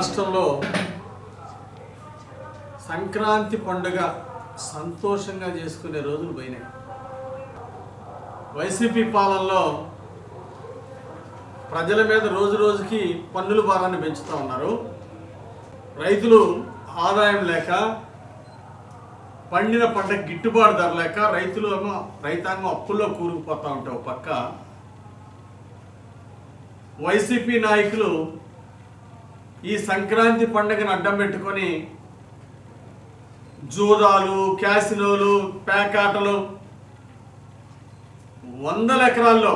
రాష్ట్రంలో సంక్రాంతి పండుగ సంతోషంగా చేసుకునే రోజులు పోయినాయి వైసీపీ పాలనలో ప్రజల మీద రోజు రోజుకి పన్నుల భారాన్ని పెంచుతూ ఉన్నారు రైతులు ఆదాయం లేక పండిన పంట గిట్టుబాటు ధర లేక రైతులు ఏమో రైతాంగం అప్పుల్లో కూరుకుపోతూ ఉంటే ఒక పక్క వైసీపీ నాయకులు ఈ సంక్రాంతి పండుగను అడ్డం పెట్టుకొని జూదాలు క్యాసినోలు పేకాటలు వందల ఎకరాల్లో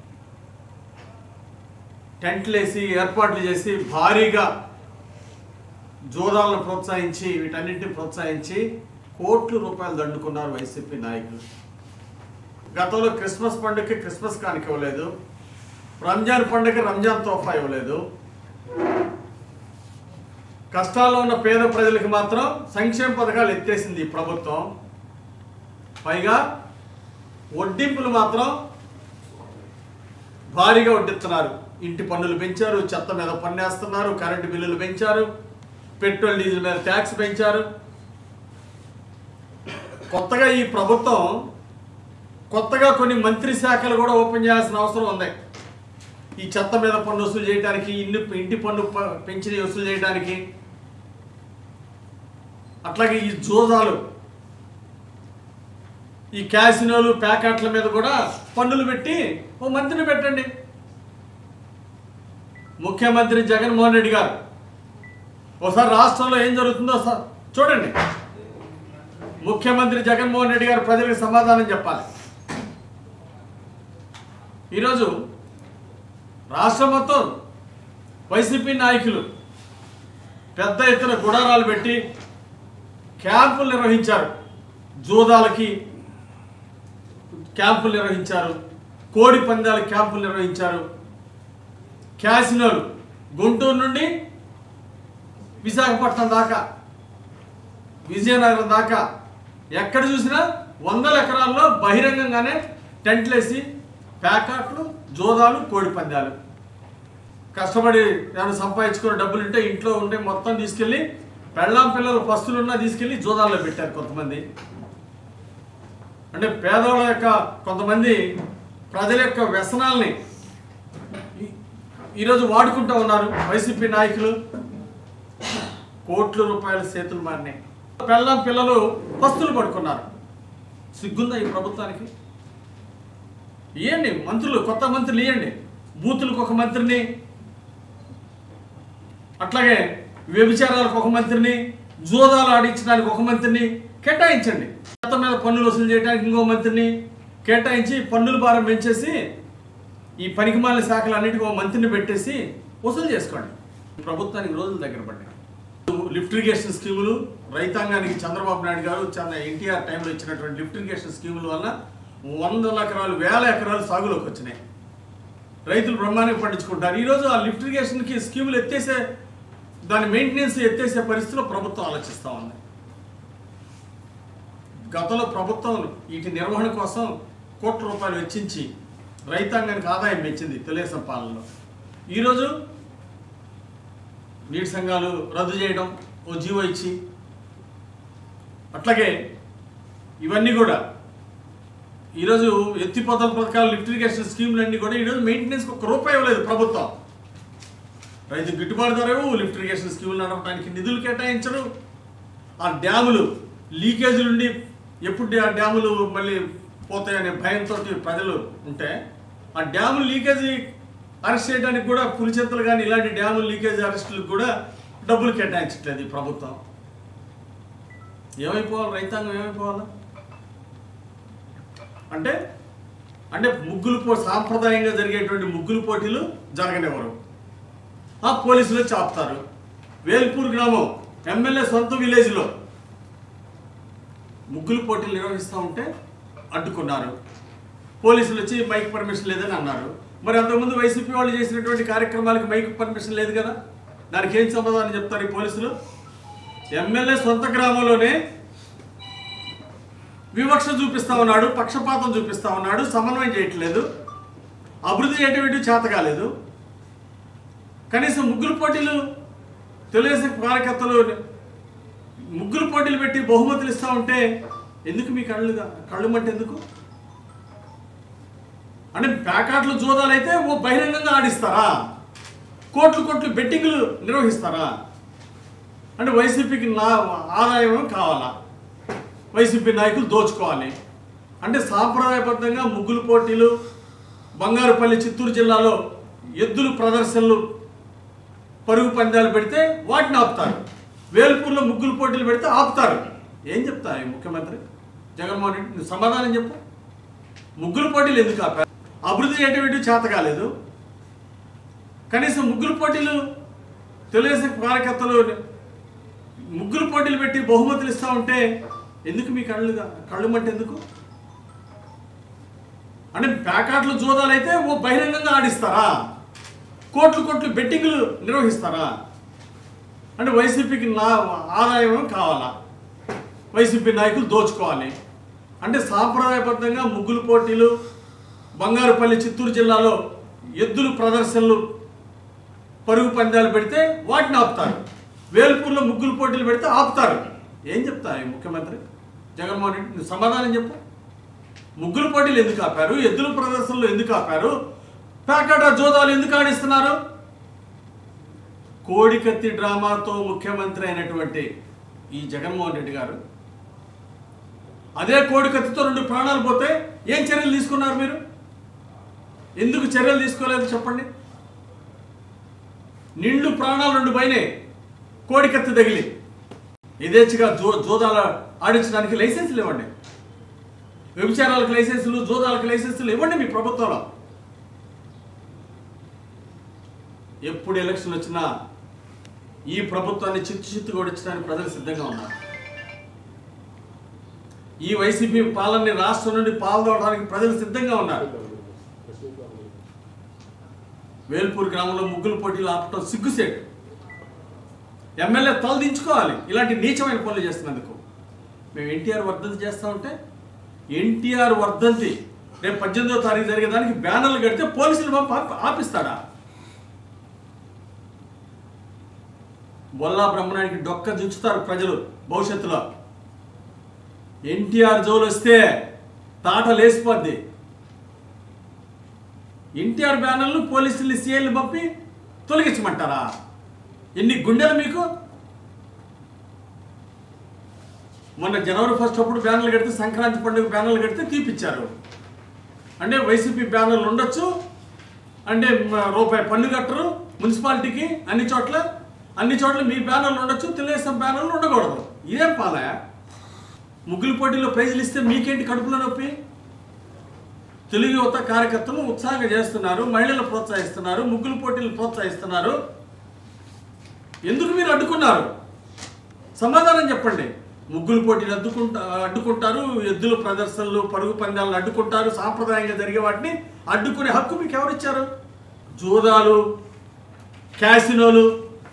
టెంట్లు వేసి ఏర్పాట్లు చేసి భారీగా జూదాలను ప్రోత్సహించి వీటన్నింటిని ప్రోత్సహించి కోట్ల రూపాయలు దండుకున్నారు వైసీపీ నాయకులు గతంలో క్రిస్మస్ పండుగకి క్రిస్మస్ కానుక ఇవ్వలేదు రంజాన్ పండుగ రంజాన్ తోఫా ఇవ్వలేదు కష్టాల్లో ఉన్న పేద ప్రజలకు మాత్రం సంక్షేమ పథకాలు ఎత్తేసింది ఈ ప్రభుత్వం పైగా వడ్డింపులు మాత్రం భారీగా వడ్డిస్తున్నారు ఇంటి పన్నులు పెంచారు చెత్త మీద పన్నేస్తున్నారు కరెంటు బిల్లులు పెంచారు పెట్రోల్ డీజిల్ మీద ట్యాక్స్ పెంచారు కొత్తగా ఈ ప్రభుత్వం కొత్తగా కొన్ని మంత్రి శాఖలు కూడా ఓపెన్ చేయాల్సిన అవసరం ఉంది ఈ చెత్త మీద పన్ను వసూలు చేయడానికి ఇన్ని ఇంటి పన్ను ప- పెంచిన వసూలు చేయడానికి అట్లాగే ఈ జోదాలు ఈ క్యాసినోలు ప్యాకెట్ల మీద కూడా పన్నులు పెట్టి ఓ మంత్రిని పెట్టండి ముఖ్యమంత్రి జగన్మోహన్ రెడ్డి గారు ఒకసారి రాష్ట్రంలో ఏం జరుగుతుందో స- చూడండి ముఖ్యమంత్రి జగన్మోహన్ రెడ్డి గారు ప్రజలకు సమాధానం చెప్పాలి ఈరోజు రాష్ట్రం మొత్తం వైసీపీ నాయకులు పెద్ద ఎత్తున గుడారాలు పెట్టి క్యాంపులు నిర్వహించారు జూదాలకి క్యాంపులు నిర్వహించారు కోడి పందాల క్యాంపులు నిర్వహించారు క్యాసినోలు గుంటూరు నుండి విశాఖపట్నం దాకా విజయనగరం దాకా ఎక్కడ చూసినా వందల ఎకరాల్లో బహిరంగంగానే టెంట్లు వేసి ప్యాకాట్లు జోదాలు కోడి పందాలు కష్టపడి ఏమైనా సంపాదించుకున్న డబ్బులు ఉంటే ఇంట్లో ఉంటే మొత్తం తీసుకెళ్ళి పెళ్ళాం పిల్లలు పస్తులున్నా తీసుకెళ్ళి జోదాల్లో పెట్టారు కొంతమంది అంటే పేదవాళ్ళ యొక్క కొంతమంది ప్రజల యొక్క వ్యసనాల్ని ఈ- ఈరోజు వాడుకుంటూ ఉన్నారు వైసీపీ నాయకులు కోట్ల రూపాయల చేతులు మారినాయి పెళ్ళాం పిల్లలు పస్తులు పడుకున్నారు సిగ్గుందా ఈ ప్రభుత్వానికి ఇవ్వండి మంత్రులు కొత్త మంత్రులు ఇవ్వండి బూతులకు ఒక మంత్రిని అట్లాగే వ్యభిచారాలకు ఒక మంత్రిని జోదాలు ఆడించడానికి ఒక మంత్రిని కేటాయించండి చెత్త మీద పన్నులు వసూలు చేయడానికి ఇంకో మంత్రిని కేటాయించి పన్నుల భారం పెంచేసి ఈ పనికిమాలిన శాఖలు అన్నిటికీ ఒక మంత్రిని పెట్టేసి వసూలు చేసుకోండి ప్రభుత్వానికి రోజులు దగ్గర పడ్డాయి లిఫ్ట్ ఇరిగేషన్ స్కీములు రైతాంగానికి చంద్రబాబు నాయుడు గారు చంద్ర ఎన్టీఆర్ టైంలో ఇచ్చినటువంటి లిఫ్ట్ ఇరిగేషన్ స్కీముల వల్ల వందల ఎకరాలు వేల ఎకరాలు సాగులోకి వచ్చినాయి రైతులు బ్రహ్మాండంగా పండించుకుంటారు ఈరోజు ఆ లిఫ్ట్ ఇరిగేషన్కి స్కీములు ఎత్తేసే దాని మెయింటెనెన్స్ ఎత్తేసే పరిస్థితిలో ప్రభుత్వం ఆలోచిస్తూ ఉంది గతంలో ప్రభుత్వం వీటి నిర్వహణ కోసం కోట్ల రూపాయలు వెచ్చించి రైతాంగానికి ఆదాయం పెంచింది తెలుగుదేశం పాలనలో ఈరోజు నీటి సంఘాలు రద్దు చేయడం ఓ జీవో ఇచ్చి అట్లాగే ఇవన్నీ కూడా ఈరోజు ఎత్తిపోతల పథకాలు లిఫ్ట్ ఇరిగేషన్ స్కీములు అన్నీ కూడా ఈరోజు మెయింటెనెన్స్కి ఒక రూపాయి ఇవ్వలేదు ప్రభుత్వం రైతు గిట్టుబాటు ధర ఇవ్వు, లిఫ్ట్ ఇరిగేషన్ స్కీములు నడపడానికి నిధులు కేటాయించరు ఆ డ్యాములు లీకేజీలు ఉండి ఎప్పుడు ఆ డ్యాములు మళ్ళీ పోతాయనే భయంతో ప్రజలు ఉంటే ఆ డ్యాములు లీకేజీ అరెస్ట్ చేయడానికి కూడా పులిచెత్తలు కానీ ఇలాంటి డ్యాములు లీకేజీ అరెస్టులకు కూడా డబ్బులు కేటాయించట్లేదు ఈ ప్రభుత్వం ఏమైపోవాలి రైతాంగం ఏమైపోవాలా అంటే అంటే ముగ్గులు పో సాంప్రదాయంగా జరిగేటువంటి ముగ్గులు పోటీలు జరగనివ్వరు ఆ పోలీసులు వచ్చి ఆపుతారు వేల్పూర్ గ్రామం ఎమ్మెల్యే సొంత విలేజ్లో ముగ్గులు పోటీలు నిర్వహిస్తూ ఉంటే అడ్డుకున్నారు పోలీసులు వచ్చి మైక్ పర్మిషన్ లేదని అన్నారు మరి అంతకుముందు వైసీపీ వాళ్ళు చేసినటువంటి కార్యక్రమాలకు మైక్ పర్మిషన్ లేదు కదా దానికి ఏం సమాధానం చెప్తారు ఈ పోలీసులు ఎమ్మెల్యే సొంత గ్రామంలోనే వివక్ష చూపిస్తా ఉన్నాడు పక్షపాతం చూపిస్తా ఉన్నాడు సమన్వయం చేయట్లేదు అభివృద్ధి చేయటం ఇటు చేత కాలేదు కనీసం ముగ్గురు పోటీలు తెలుగుదేశం కార్యకర్తలు ముగ్గులు పోటీలు పెట్టి బహుమతులు ఇస్తా ఉంటే ఎందుకు మీ కళ్ళు కళ్ళు మంట ఎందుకు అంటే ప్యాకాట్లు జోదాలు అయితే ఓ బహిరంగంగా ఆడిస్తారా కోట్లు కోట్లు బెట్టింగ్లు నిర్వహిస్తారా అంటే వైసీపీకి నా ఆదాయం కావాలా వైసీపీ నాయకులు దోచుకోవాలి అంటే సాంప్రదాయబద్ధంగా ముగ్గులు పోటీలు బంగారుపల్లి చిత్తూరు జిల్లాలో ఎద్దులు ప్రదర్శనలు పరుగు పందాలు పెడితే వాటిని ఆపుతారు వేల్పూర్లో ముగ్గులు పోటీలు పెడితే ఆపుతారు ఏం చెప్తారు ఈ ముఖ్యమంత్రి జగన్మోహన్ రెడ్డి నువ్వు సమాధానం చెప్పు ముగ్గులు పోటీలు ఎందుకు ఆపారు అభివృద్ధి చేయటం చేత కాలేదు కనీసం ముగ్గులు పోటీలు తెలుగుదేశం కార్యకర్తలు ముగ్గులు పోటీలు పెట్టి బహుమతులు ఇస్తా ఉంటే ఎందుకు మీ కళ్ళు కళ్ళు మంట ఎందుకు అంటే ప్యాకాట్లు జోదాలు అయితే ఓ బహిరంగంగా ఆడిస్తారా కోట్లు కోట్లు బెట్టింగ్లు నిర్వహిస్తారా అంటే వైసీపీకి నా ఆదాయం కావాలా వైసీపీ నాయకులు దోచుకోవాలి అంటే సాంప్రదాయబద్ధంగా ముగ్గులు పోటీలు బంగారుపల్లి చిత్తూరు జిల్లాలో ఎద్దులు ప్రదర్శనలు పరుగు పందాలు పెడితే వాటిని ఆపుతారు వేల్పూర్లో ముగ్గులు పోటీలు పెడితే ఆపుతారు ఏం చెప్తారు ఈ ముఖ్యమంత్రి జగన్మోహన్ రెడ్డి నువ్వు సమాధానం చెప్పు ముగ్గులు పోటీలు ఎందుకు ఆపారు ఎద్దుల ప్రదర్శనలు ఎందుకు ఆపారు ప్యాకెట్ జోదాలు ఎందుకు ఆడిస్తున్నారు కోడికత్తి డ్రామాతో ముఖ్యమంత్రి అయినటువంటి ఈ జగన్మోహన్ రెడ్డి గారు అదే కోడికత్తితో రెండు ప్రాణాలు పోతే ఏం చర్యలు తీసుకున్నారు మీరు ఎందుకు చర్యలు తీసుకోలేదు చెప్పండి నిండు ప్రాణాలు రెండు పైనే కోడికత్తి తగిలి యథేచ్ఛగా జో జోదాల ఆడించడానికి లైసెన్సులు ఇవ్వండి వ్యభిచారాలకు లైసెన్సులు జోదాలకు లైసెన్సులు ఇవ్వండి మీ ప్రభుత్వంలో ఎప్పుడు ఎలక్షన్ వచ్చినా ఈ ప్రభుత్వాన్ని చిత్తు చిత్తు ఓడించడానికి ప్రజలు సిద్ధంగా ఉన్నారు ఈ వైసీపీ పాలనని రాష్ట్రం నుండి పాల్గొనడానికి ప్రజలు సిద్ధంగా ఉన్నారు వేల్పూర్ గ్రామంలో ముగ్గులు పోటీలు ఆపటం సిగ్గుసేటు ఎమ్మెల్యే తలదించుకోవాలి ఇలాంటి నీచమైన పనులు చేస్తున్నందుకు మేము ఎన్టీఆర్ వర్ధంతి చేస్తా ఉంటే ఎన్టీఆర్ వర్ధంతి రేపు పద్దెనిమిదో తారీఖు జరిగేదానికి బ్యానర్లు కడితే పోలీసులు పంపి ఆపి- ఆపిస్తాడా బొల్లా బ్రహ్మనాయుడికి డొక్క దించుతారు ప్రజలు భవిష్యత్తులో ఎన్టీఆర్ జోలు వస్తే తాట లేసిపోద్ది ఎన్టీఆర్ బ్యానర్లు పోలీసులు సీఎల్ని పంపి తొలగించమంటారా ఎన్ని గుండెలు మీకు మొన్న జనవరి ఫస్ట్ అప్పుడు బ్యానర్లు కడితే సంక్రాంతి పండుగ బ్యానర్లు కడితే తీపిచ్చారు అంటే వైసీపీ బ్యానర్లు ఉండొచ్చు అంటే మ- రూపాయి పన్ను కట్టరు మున్సిపాలిటీకి అన్ని చోట్ల అన్ని చోట్ల మీ బ్యానర్లు ఉండొచ్చు తెలుగుదేశం బ్యానర్లు ఉండకూడదు ఇదేం పాలయ ముగ్గులు పోటీలో ప్రైజులు ఇస్తే మీకేంటి కడుపులో నొప్పి తెలుగు యువత కార్యకర్తలు ఉత్సాహంగా చేస్తున్నారు మహిళలు ప్రోత్సహిస్తున్నారు ముగ్గులు పోటీలు ప్రోత్సహిస్తున్నారు ఎందుకు మీరు అడ్డుకున్నారు సమాధానం చెప్పండి ముగ్గులు పోటీలు అడ్డుకుంటా అడ్డుకుంటారు ఎద్దుల ప్రదర్శనలు పరుగు పందాలను అడ్డుకుంటారు సాంప్రదాయంగా జరిగే వాటిని అడ్డుకునే హక్కు మీకు ఎవరిచ్చారు జూదాలు క్యాసినోలు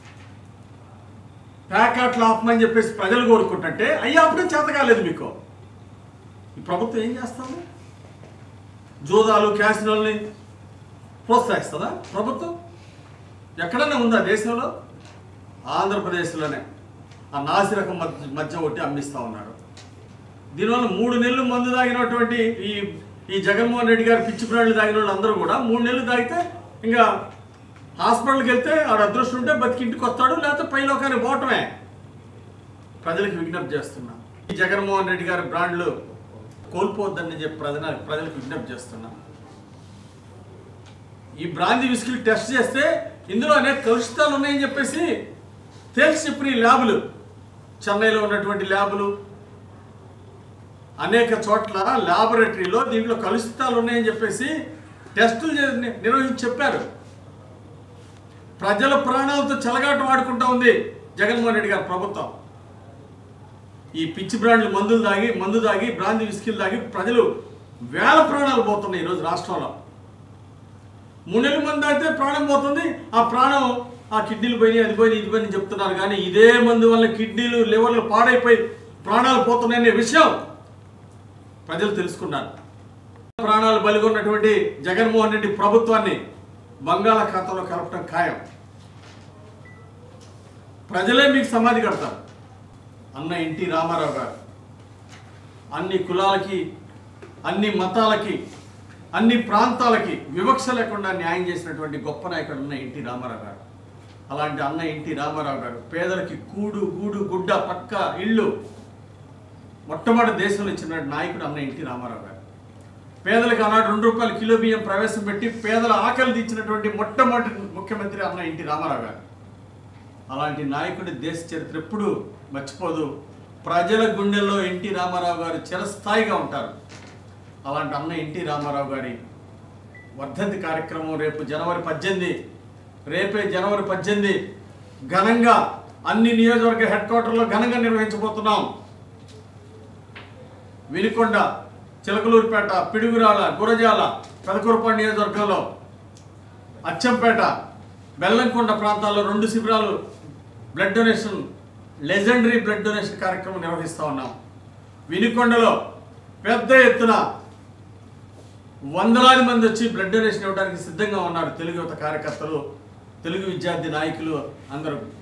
ప్యాకెట్లు ఆపమని చెప్పేసి ప్రజలు కోరుకుంటుంటే అయ్యి ఆపడం చేత కాలేదు మీకు ఈ ప్రభుత్వం ఏం చేస్తుంది జూదాలు క్యాసినోల్ని ప్రోత్సహిస్తుందా ప్రభుత్వం ఎక్కడన్నా ఉందా దేశంలో ఆంధ్రప్రదేశ్లోనే ఆ నాసిరకం మధ్య మధ్య ఒకటి అమ్మిస్తా ఉన్నారు దీనివల్ల మూడు నెలలు మందు తాగినటువంటి ఈ ఈ జగన్మోహన్ రెడ్డి గారు పిచ్చి ప్రాణులు తాగిన వాళ్ళు అందరూ కూడా మూడు నెలలు తాగితే ఇంకా హాస్పిటల్కి వెళ్తే ఆడ అదృష్టం ఉంటే బతికి ఇంటికి వస్తాడు లేకపోతే పైలోకానికి పోవటమే ప్రజలకు విజ్ఞప్తి చేస్తున్నా ఈ జగన్మోహన్ రెడ్డి గారి బ్రాండ్లు కోల్పోవద్దని చెప్పి ప్రజల ప్రజలకు విజ్ఞప్తి చేస్తున్నా ఈ బ్రాంతి విస్కిల్ టెస్ట్ చేస్తే ఇందులో అనేక కలుషితాలు ఉన్నాయని చెప్పేసి తేల్చి చెప్పిన ఈ ల్యాబులు చెన్నైలో ఉన్నటువంటి ల్యాబులు అనేక చోట్ల ల్యాబొరేటరీలో దీంట్లో కలుషితాలు ఉన్నాయని చెప్పేసి టెస్టులు చే- నిర్వహించి చెప్పారు ప్రజల ప్రాణాలతో చెలగాటం ఆడుకుంటా ఉంది జగన్మోహన్ రెడ్డి గారి ప్రభుత్వం ఈ పిచ్చి బ్రాండ్లు మందులు తాగి మందు తాగి బ్రాంతి విస్కిల్ తాగి ప్రజలు వేల ప్రాణాలు పోతున్నాయి ఈరోజు రాష్ట్రంలో మూడు నెలల మంది అయితే ప్రాణం పోతుంది ఆ ప్రాణం ఆ కిడ్నీలు పోయినాయి అది పోయినాయి ఇది పోయినాయి చెప్తున్నారు కానీ ఇదే మందు వల్ల కిడ్నీలు లివర్లు పాడైపోయి ప్రాణాలు పోతున్నాయనే విషయం ప్రజలు తెలుసుకున్నారు ప్రాణాలు బలిగొన్నటువంటి జగన్మోహన్ రెడ్డి ప్రభుత్వాన్ని బంగాళాఖాతంలో కలపడం ఖాయం ప్రజలే మీకు సమాధి కడతారు అన్న ఎన్టీ రామారావు గారు అన్ని కులాలకి అన్ని మతాలకి అన్ని ప్రాంతాలకి వివక్ష లేకుండా న్యాయం చేసినటువంటి గొప్ప నాయకుడు అన్న ఎన్టీ రామారావు గారు అలాంటి అన్న ఎన్టీ రామారావు గారు పేదలకి కూడు గూడు గుడ్డ పక్క ఇళ్ళు మొట్టమొదటి దేశంలో ఇచ్చిన నాయకుడు అన్న ఎన్టీ రామారావు గారు పేదలకు ఆనాడు రెండు రూపాయల కిలో బియ్యం ప్రవేశపెట్టి పేదల ఆకలి తీర్చినటువంటి మొట్టమొదటి ముఖ్యమంత్రి అన్న ఎన్టీ రామారావు గారు అలాంటి నాయకుడి దేశ చరిత్ర ఎప్పుడు మర్చిపోదు ప్రజల గుండెల్లో ఎన్టీ రామారావు గారు చిరస్థాయిగా ఉంటారు అలాంటి అన్న ఎన్టీ రామారావు గారి వర్ధంతి కార్యక్రమం రేపు జనవరి పద్దెనిమిది రేపే జనవరి పద్దెనిమిది ఘనంగా అన్ని నియోజకవర్గ హెడ్ క్వార్టర్లో ఘనంగా నిర్వహించబోతున్నాం వినుకొండ చిలకలూరుపేట పిడుగురాల గురజాల పెదకూరుపాడు నియోజకవర్గంలో అచ్చంపేట బెల్లంకొండ ప్రాంతాల్లో రెండు శిబిరాలు blood donation legendary blood donation కార్యక్రమం నిర్వహిస్తూ ఉన్నాం వినుకొండలో పెద్ద ఎత్తున వందలాది మంది వచ్చి బ్లడ్ డొనేషన్ ఇవ్వడానికి సిద్ధంగా ఉన్నారు తెలుగు యువత కార్యకర్తలు తెలుగు విద్యార్థి నాయకులు అందరూ